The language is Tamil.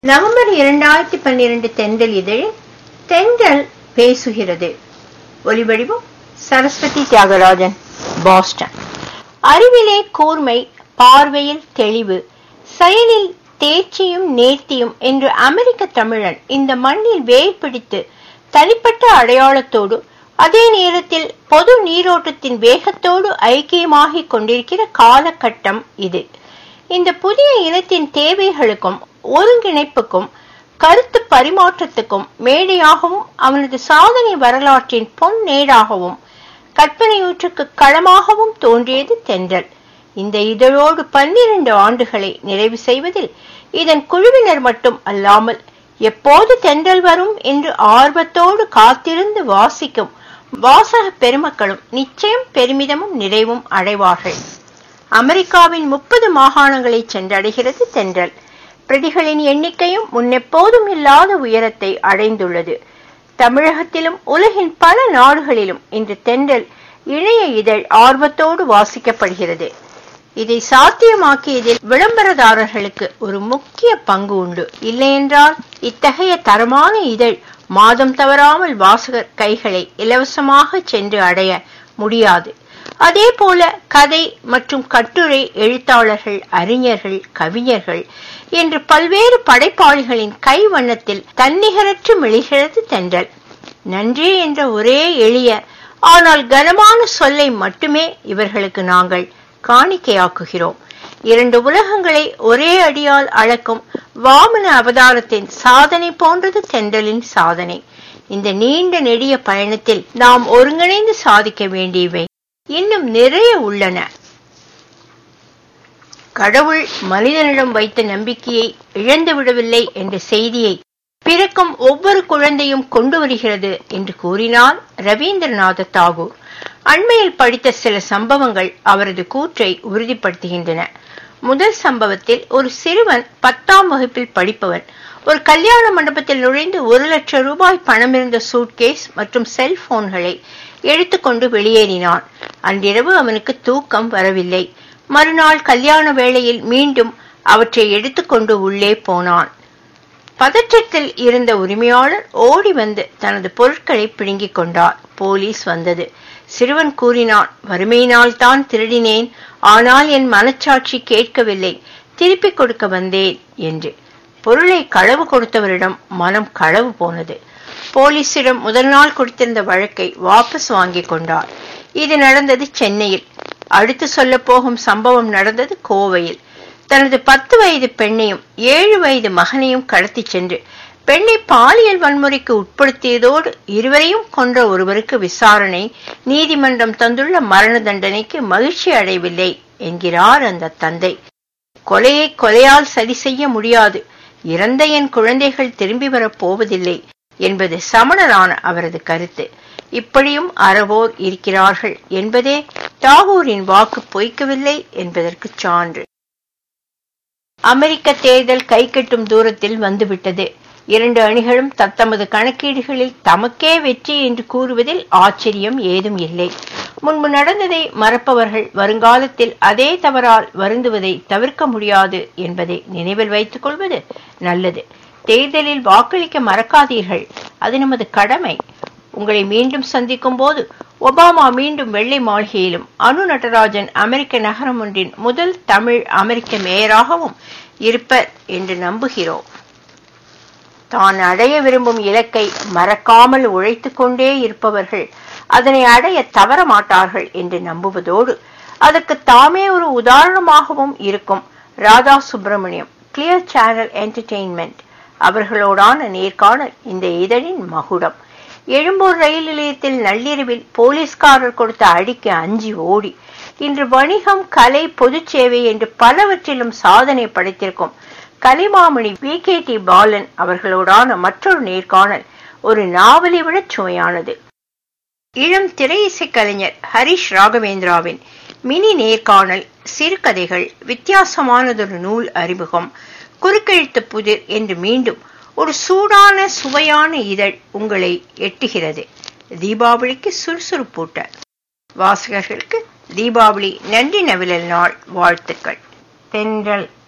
நவம்பர் இரண்டாயிரத்தி பன்னிரண்டு தென்றல் இதழில் தென்றல் பேசுகிறது ஒலிவடிவம் சரஸ்வதி தியாகராஜன் பாஸ்டன் அறிவிலே கூர்மை பார்வையில் தெளிவு செயலில் தேர்ச்சியும் நேர்த்தியும் என்று அமெரிக்க தமிழன் இந்த மண்ணில் வேர் பிடித்து தனிப்பட்ட அடையாளத்தோடு அதே நேரத்தில் பொது நீரோட்டத்தின் வேகத்தோடு ஐக்கியமாகிக் கொண்டிருக்கிற காலகட்டம் இது இந்த புதிய இனத்தின் தேவைகளுக்கும் ஒருங்கிணைப்புக்கும் கருத்து பரிமாற்றத்துக்கும் மேடையாகவும் அவனது சாதனை வரலாற்றின் பொன்னேடாகவும் கற்பனையூற்றுக்கு களமாகவும் தோன்றியது தென்றல் இந்த இதழோடு பன்னிரண்டு ஆண்டுகளை நிறைவு செய்வதில் இதன் குழுவினர் மட்டும் அல்லாமல் எப்போது தென்றல் வரும் என்று ஆர்வத்தோடு காத்திருந்து வாசிக்கும் வாசக பெருமக்களும் நிச்சயம் பெருமிதமும் நிறைவும் அடைவார்கள் அமெரிக்காவின் முப்பது மாகாணங்களை சென்றடைகிறது தென்றல் பிரதிகளின் எண்ணிக்கையும் முன்னெப்போதும் இல்லாத உயரத்தை அடைந்துள்ளது தமிழகத்திலும் உலகின் பல நாடுகளிலும் இன்று தென்றல் இணைய இதழ் ஆர்வத்தோடு வாசிக்கப்படுகிறது இதை சாத்தியமாக்கியதில் விளம்பரதாரர்களுக்கு ஒரு முக்கிய பங்கு உண்டு இல்லையென்றால் இத்தகைய தரமான இதழ் மாதம் தவறாமல் வாசகர் கைகளை இலவசமாக சென்று அடைய முடியாது அதே போல கதை மற்றும் கட்டுரை எழுத்தாளர்கள் அறிஞர்கள் கவிஞர்கள் என்று பல்வேறு படைப்பாளிகளின் கை வண்ணத்தில் தன்னிகரற்று மெழுகிறது தென்றல் நன்றி என்ற ஒரே எளிய ஆனால் கனமான சொல்லை மட்டுமே இவர்களுக்கு நாங்கள் காணிக்கையாக்குகிறோம் இரண்டு உலகங்களை ஒரே அடியால் அளக்கும் வாமன அவதாரத்தின் சாதனை போன்றது தென்றலின் சாதனை இந்த நீண்ட நெடிய பயணத்தில் நாம் ஒருங்கிணைந்து சாதிக்க வேண்டியவை இன்னும் நிறைய உள்ளன கடவுள் மனிதனிடம் வைத்த நம்பிக்கையை இழந்து விடவில்லை என்ற செய்தியை பிறக்கும் ஒவ்வொரு குழந்தையும் கொண்டு வருகிறது என்று கூறினார் ரவீந்திரநாத தாகூர் அண்மையில் படித்த சில சம்பவங்கள் அவரது கூற்றை உறுதிப்படுத்துகின்றன முதல் சம்பவத்தில் ஒரு சிறுவன் பத்தாம் வகுப்பில் படிப்பவன் ஒரு கல்யாண மண்டபத்தில் நுழைந்து ஒரு லட்சம் ரூபாய் பணமிருந்த சூட்கேஸ் மற்றும் செல்போன்களை எடுத்துக்கொண்டு வெளியேறினான் அன்றிரவு அவனுக்கு தூக்கம் வரவில்லை மறுநாள் கல்யாண வேளையில் மீண்டும் அவற்றை எடுத்துக்கொண்டு உள்ளே போனான் பதற்றத்தில் இருந்த உரிமையாளர் ஓடி வந்து தனது பொருட்களை பிடுங்கிக் கொண்டார் போலீஸ் வந்தது சிறுவன் கூறினான் வறுமையினால் தான் திருடினேன் ஆனால் என் மனச்சாட்சி கேட்கவில்லை திருப்பிக் கொடுக்க வந்தேன் என்று பொருளை களவு கொடுத்தவரிடம் மனம் களவு போனது போலீசிடம் முதல் நாள் கொடுத்திருந்த வழக்கை வாபஸ் வாங்கிக் கொண்டார் இது நடந்தது சென்னையில் அடுத்து சொல்ல போகும் சம்பவம் நடந்தது கோவையில் தனது பத்து வயது பெண்ணையும் ஏழு வயது மகனையும் கடத்தி சென்று பெண்ணை பாலியல் வன்முறைக்கு உட்படுத்தியதோடு இருவரையும் கொன்ற ஒருவருக்கு விசாரணை நீதிமன்றம் தந்துள்ள மரண தண்டனைக்கு மகிழ்ச்சி அடையவில்லை என்கிறார் அந்த தந்தை கொலையை கொலையால் சரி செய்ய முடியாது இறந்த என் குழந்தைகள் திரும்பி வரப் போவதில்லை என்பது சமணரான அவரது கருத்து இப்படியும் அறவோர் இருக்கிறார்கள் என்பதே டாகூரின் வாக்கு பொய்க்கவில்லை என்பதற்கு சான்று அமெரிக்க தேர்தல் கை கட்டும் தூரத்தில் வந்துவிட்டது இரண்டு அணிகளும் தத்தமது கணக்கீடுகளில் தமக்கே வெற்றி என்று கூறுவதில் ஆச்சரியம் ஏதும் இல்லை முன்பு நடந்ததை மறப்பவர்கள் வருங்காலத்தில் அதே தவறால் வருந்துவதை தவிர்க்க முடியாது என்பதை நினைவில் வைத்துக் கொள்வது நல்லது தேர்தலில் வாக்களிக்க மறக்காதீர்கள் அது நமது கடமை உங்களை மீண்டும் சந்திக்கும் போது ஒபாமா மீண்டும் வெள்ளை மாளிகையிலும் அனு நடராஜன் அமெரிக்க நகரம் ஒன்றின் முதல் தமிழ் அமெரிக்க மேயராகவும் இருப்பர் என்று நம்புகிறோம் தான் அடைய விரும்பும் இலக்கை மறக்காமல் உழைத்துக் கொண்டே இருப்பவர்கள் அதனை அடைய தவற மாட்டார்கள் என்று நம்புவதோடு அதற்கு தாமே ஒரு உதாரணமாகவும் இருக்கும் Radha Subramaniam Clear Channel Entertainment அவர்களோடான நேர்காணல் இந்த இதழின் மகுடம் எழும்பூர் ரயில் நிலையத்தில் நள்ளிரவில் போலீஸ்காரர் கொடுத்த அடிக்கு அஞ்சி ஓடி இன்று வணிகம் கலை பொதுச் சேவை என்று பலவற்றிலும் சாதனை படைத்திருக்கும் Kalaimamani V K T Balan அவர்களோடான மற்றொரு நேர்காணல் ஒரு நாவலை விட சுவையானது இளம் திரையிசை கலைஞர் ஹரிஷ் ராகவேந்திராவின் மினி நேர்காணல் சிறுகதைகள் வித்தியாசமானதொரு நூல் அறிமுகம் குறுக்கெழுத்து புதிர் என்று மீண்டும் ஒரு சூடான சுவையான இதழ் உங்களை எட்டுகிறது தீபாவளிக்கு சுறுசுறுப்பூட்ட வாசகர்களுக்கு தீபாவளி நன்றி நவிழல் நாள் வாழ்த்துக்கள் தென்றல்